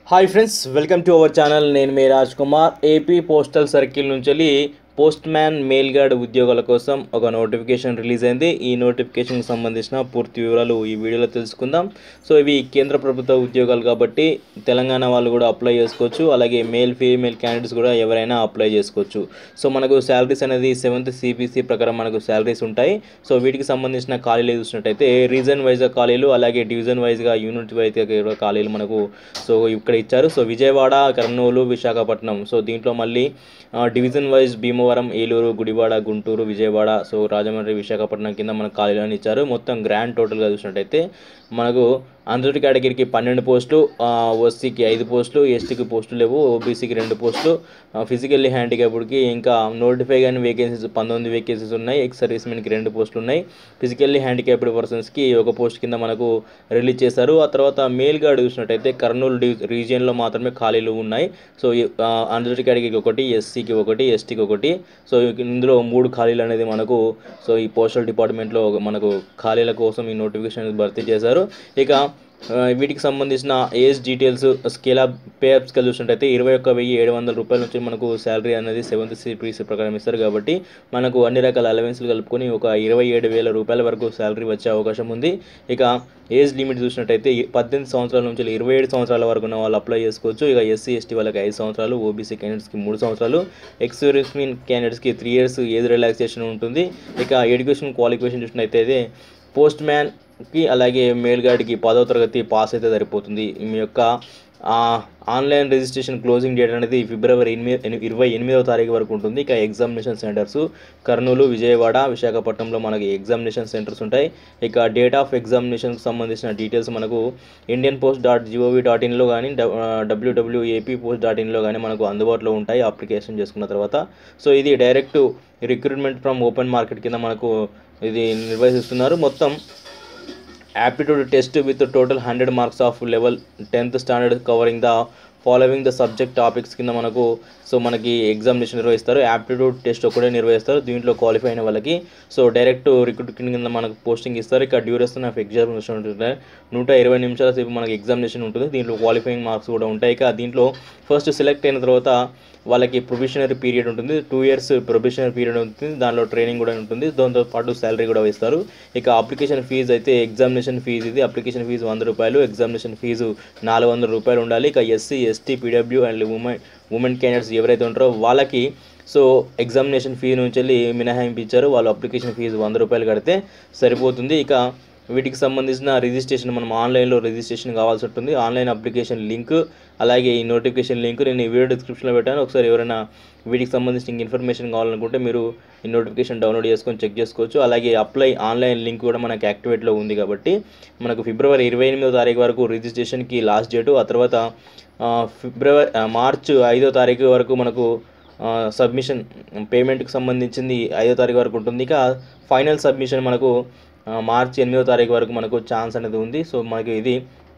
Hi friends welcome to our channel నేను మీ Raj Kumar AP postal circle నుంచి పోస్ట్ మ్యాన్ మెయిల్ గార్డ్ ఉద్యోగాల కోసం ఒక నోటిఫికేషన్ రిలీజ్ అయింది ఈ నోటిఫికేషన్కి సంబంధించిన పూర్తి వివరాలు ఈ వీడియోలో తెలుసుకుందాం సో ఇవి కేంద్ర ప్రభుత్వ ఉద్యోగాలు కాబట్టి తెలంగాణ వాళ్ళు కూడా అప్లై చేసుకోవచ్చు అలాగే మేల్ ఫీమేల్ క్యాండిడేట్స్ కూడా ఎవరైనా అప్లై చేసుకోవచ్చు సో మనకు శాలరీస్ అనేది సెవెంత్ సిపిసి ప్రకారం మనకు శాలరీస్ ఉంటాయి సో వీటికి సంబంధించిన ఖాళీలు చూసినట్టయితే రీజన్ వైజ్గా ఖాళీలు అలాగే డివిజన్ వైజ్గా యూనిట్ వైజ్గా కూడా ఖాళీలు మనకు సో ఇక్కడ ఇచ్చారు సో విజయవాడ కర్నూలు విశాఖపట్నం సో దీంట్లో మళ్ళీ ఆ, division wise Bhimavaram Eluru Gudivada Guntur Vijayawada so Rajahmundry Visakhapatnam కింద మనకు ఖాళీలను ఇచ్చారు మొత్తం గ్రాండ్ టోటల్గా చూసినట్టయితే మనకు అందరి కేటగిరీకి పన్నెండు పోస్టులు ఓసీకి ఐదు పోస్టులు ఎస్టీకి పోస్టులు లేవు ఓబీసీకి రెండు పోస్టులు ఫిజికల్లీ హ్యాండిక్యాప్డ్కి ఇంకా నోటిఫై కానీ వేకెన్సీస్ పంతొమ్మిది వేకెన్సీస్ ఉన్నాయి ఎక్స్ సర్వీస్మెన్కి రెండు పోస్టులు ఉన్నాయి ఫిజికల్లీ హ్యాండిక్యాప్డ్ పర్సన్స్కి ఒక పోస్ట్ కింద మనకు రిలీజ్ చేశారు ఆ తర్వాత మేల్ గార్డ్ చూసినట్టయితే కర్నూలు డి రీజియన్లో మాత్రమే ఖాళీలు ఉన్నాయి సో అందరి కేటగిరీకి ఒకటి ఎస్సీకి ఒకటి ఎస్టీకి ఒకటి సో ఇందులో మూడు ఖాళీలు అనేది మనకు సో ఈ పోస్టల్ డిపార్ట్మెంట్లో మనకు ఖాళీల కోసం ఈ నోటిఫికేషన్ భర్తీ చేశారు ఇక ఆ, వీటికి సంబంధించిన age details scale of pay up scale చూసినట్టయితే ఇరవై ఒక్క వెయ్యి ఏడు వందల రూపాయల నుంచి మనకు శాలరీ అనేది సెవెంత్ సిపిసి ప్రకారం ఇస్తారు కాబట్టి మనకు అన్ని రకాల అలవెన్స్లు కలుపుకొని ఒక ఇరవై ఏడు వేల రూపాయల వరకు శాలరీ వచ్చే అవకాశం ఉంది ఇక ఏజ్ లిమిట్ చూసినట్టయితే ఈ పద్దెనిమిది సంవత్సరాల నుంచి ఇరవై ఏడు సంవత్సరాల వరకు ఉన్న వాళ్ళు అప్లై చేసుకోవచ్చు ఇక ఎస్సీ ఎస్టీ వాళ్ళకి ఐదు సంవత్సరాలు ఓబీసీ క్యాండిడేట్స్కి మూడు సంవత్సరాలు ఎక్స్ సర్వీస్మెన్ క్యాండిడేట్స్కి త్రీ ఇయర్స్ ఏజ్ రిలాక్సేషన్ ఉంటుంది ఇక ఎడ్యుకేషన్ క్వాలిఫికేషన్ చూసినట్టయితే పోస్ట్ మ్యాన్కి అలాగే మేల్ గార్డ్కి పదవ తరగతి పాస్ అయితే సరిపోతుంది మీ యొక్క ఆ, ఆన్లైన్ రిజిస్ట్రేషన్ క్లోజింగ్ డేట్ అనేది ఫిబ్రవరి ఎనిమిది ఎని- ఇరవై ఎనిమిదవ తారీఖు వరకు ఉంటుంది ఇక ఎగ్జామినేషన్ సెంటర్స్ కర్నూలు విజయవాడ విశాఖపట్నంలో మనకి ఎగ్జామినేషన్ సెంటర్స్ ఉంటాయి ఇక డేట్ ఆఫ్ ఎగ్జామినేషన్కి సంబంధించిన డీటెయిల్స్ మనకు Indian post dot gov dot ఇన్లో కానీ డబ్ల్యూడబ్ల్యూఏపీ పోస్ట్ డాట్ ఇన్లో కానీ మనకు అందుబాటులో ఉంటాయి అప్లికేషన్ చేసుకున్న తర్వాత సో ఇది direct recruitment from open market కింద మనకు ఇది నిర్వహిస్తున్నారు మొత్తం aptitude test with total hundred marks of level tenth standard covering the following the subject topics కింద మనకు సో మనకి ఎగ్జామినేషన్ నిర్వహిస్తారు యాప్టిట్యూడ్ టెస్ట్ ఒకటే నిర్వహిస్తారు దీంట్లో క్వాలిఫై అయిన వాళ్ళకి సో డైరెక్ట్ రిక్రూట్మెంట్ కింద మనకు పోస్టింగ్ ఇస్తారు ఇక డ్యూరేషన్ ఆఫ్ ఎగ్జామినేషన్ ఉంటుంది నూట ఇరవై నిమిషాల సేపు మనకి ఎగ్జామినేషన్ ఉంటుంది దీంట్లో క్వాలిఫైయింగ్ మార్క్స్ కూడా ఉంటాయి ఇక దీంట్లో ఫస్ట్ సెలెక్ట్ అయిన తర్వాత వాళ్ళకి ప్రొబిషనరీ పీరియడ్ ఉంటుంది టూ ఇయర్స్ ప్రొబిషనరీ పీరియడ్ ఉంటుంది దానిలో ట్రైనింగ్ కూడా ఉంటుంది దాంతో పాటు శాలరీ కూడా ఇస్తారు ఇక అప్లికేషన్ ఫీజు అయితే ఎగ్జామినేషన్ ఫీజు ఇది అప్లికేషన్ ఫీజు వంద రూపాయలు ఎగ్జామినేషన్ ఫీజు నాలుగు వందల రూపాయలు ఉండాలి ఇక SC ST PW and women women candidates ఎవరైతే ఉంటారో వాళ్ళకి సో ఎగ్జామినేషన్ ఫీ నుంచి వెళ్ళి మినహాయింపు ఇచ్చారు వాళ్ళు అప్లికేషన్ ఫీజు వంద రూపాయలు కడితే సరిపోతుంది ఇక వీటికి సంబంధించిన రిజిస్ట్రేషన్ మనం ఆన్లైన్లో రిజిస్ట్రేషన్ కావాల్సి ఉంటుంది ఆన్లైన్ అప్లికేషన్ లింక్ అలాగే ఈ నోటిఫికేషన్ లింక్ నేను ఈ వీడియో డిస్క్రిప్షన్లో పెట్టాను ఒకసారి ఎవరైనా వీటికి సంబంధించిన ఇంక ఇన్ఫర్మేషన్ కావాలనుకుంటే మీరు ఈ నోటిఫికేషన్ డౌన్లోడ్ చేసుకొని చెక్ చేసుకోవచ్చు అలాగే అప్లై ఆన్లైన్ లింక్ కూడా మనకి యాక్టివేట్లో ఉంది కాబట్టి మనకు ఫిబ్రవరి ఇరవై ఎనిమిదో తారీఖు వరకు రిజిస్ట్రేషన్కి లాస్ట్ డేటు ఆ తర్వాత ఆ, ఫిబ్రవరి ఆ, మార్చ్ ఐదో తారీఖు వరకు మనకు సబ్మిషన్ పేమెంట్కి సంబంధించింది ఐదో తారీఖు వరకు ఉంటుంది ఇక ఫైనల్ సబ్మిషన్ మనకు ఆ, మార్చి ఎనిమిదో తారీఖు వరకు మనకు ఛాన్స్ అనేది ఉంది సో మనకి ఇది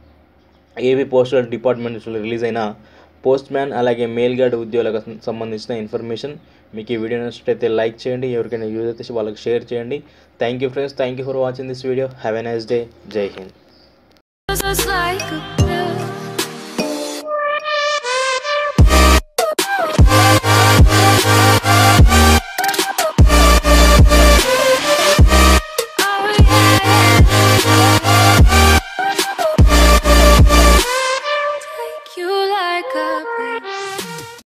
ఏవి పోస్టల్ డిపార్ట్మెంట్ నుంచి రిలీజ్ అయిన పోస్ట్ మ్యాన్ అలాగే మెయిల్ గార్డ్ ఉద్యోగులకు సంబంధించిన ఇన్ఫర్మేషన్ మీకు ఈ వీడియో నచ్చినట్లయితే లైక్ చేయండి ఎవరికైనా యూజ్ అయితే వాళ్ళకి షేర్ చేయండి thank you friends thank you for watching this video have a nice day Jai Hind Just like a pill. Oh, yeah. Take you like a pill.